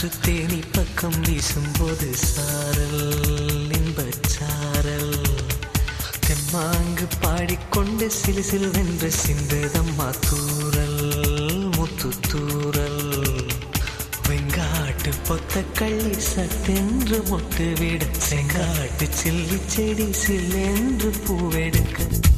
காற்று தேனி பக்கம் வீசும்போது சாரல் இன்பச் சாரல் தெம்மாங்கு பாடிக்கொண்டு சிலு சிலுவென்று சிந்ததம்மா தூரல் முத்து தூரல் வெங்காட்டு பொத்த கள்ளி சட்டென்று மொட்டு விட செங்காட்டு சில்லி செடி சில்லென்று பூவெடுக்க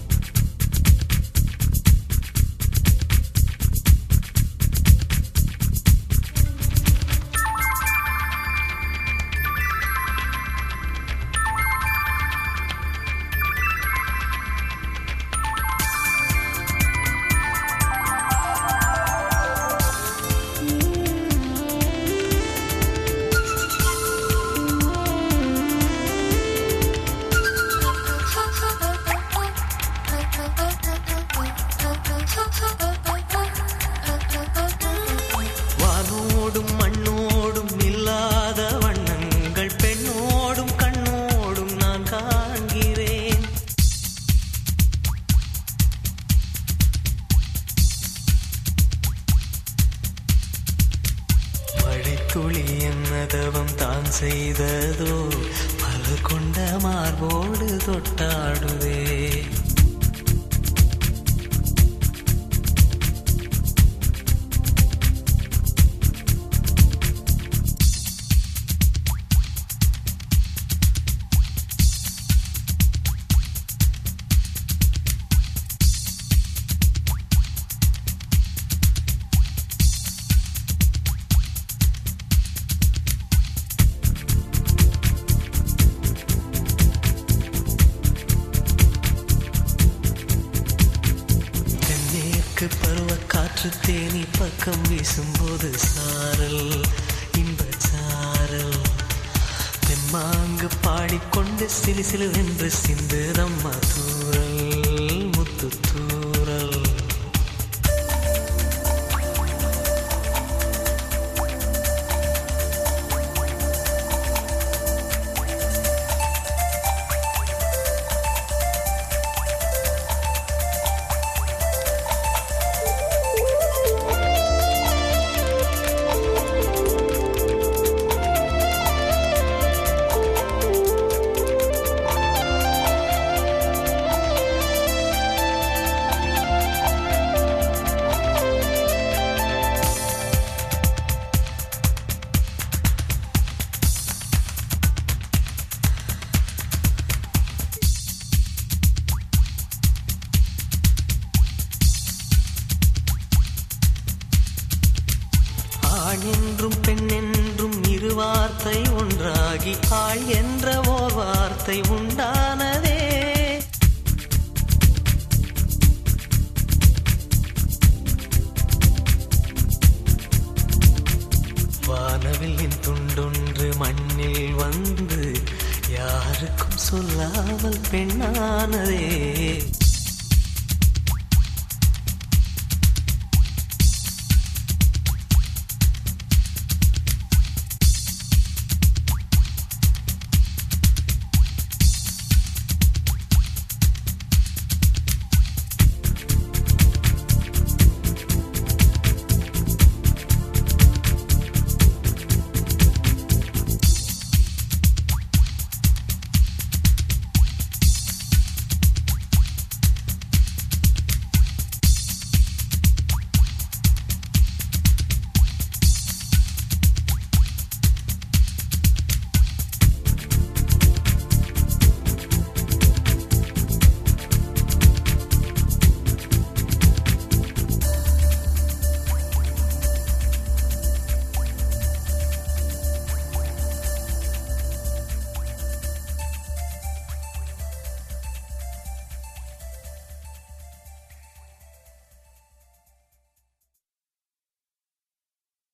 வானோடும் மண்ணோடும் இல்லாத வண்ணங்கள் பெண்ணோடும் கண்ணோடும் நான் காண்கிறேன் மழை துளி என்னதவம் தான் செய்ததோ பல கொண்ட மார்போடு தொட்டாடுதே தென்மேற்கு பருவ காற்று தேனி பக்கம் வீசும்போது சாரல் இன்பச் சாரல் தெம்மாங்கு பாடிக்கொண்டு சிலு சிலுவென்று சிந்துதம்மா தூரல் முத்து தூரல் ஆண் என்றும் பெண் என்றும் இரு வார்த்தை ஒன்றாகி ஆள் என்ற ஓர் வார்த்தை உண்டானதே வானவில்லின் துண்டொன்று மண்ணில் வந்து யாருக்கும் சொல்லாமல் பெண்ணானதே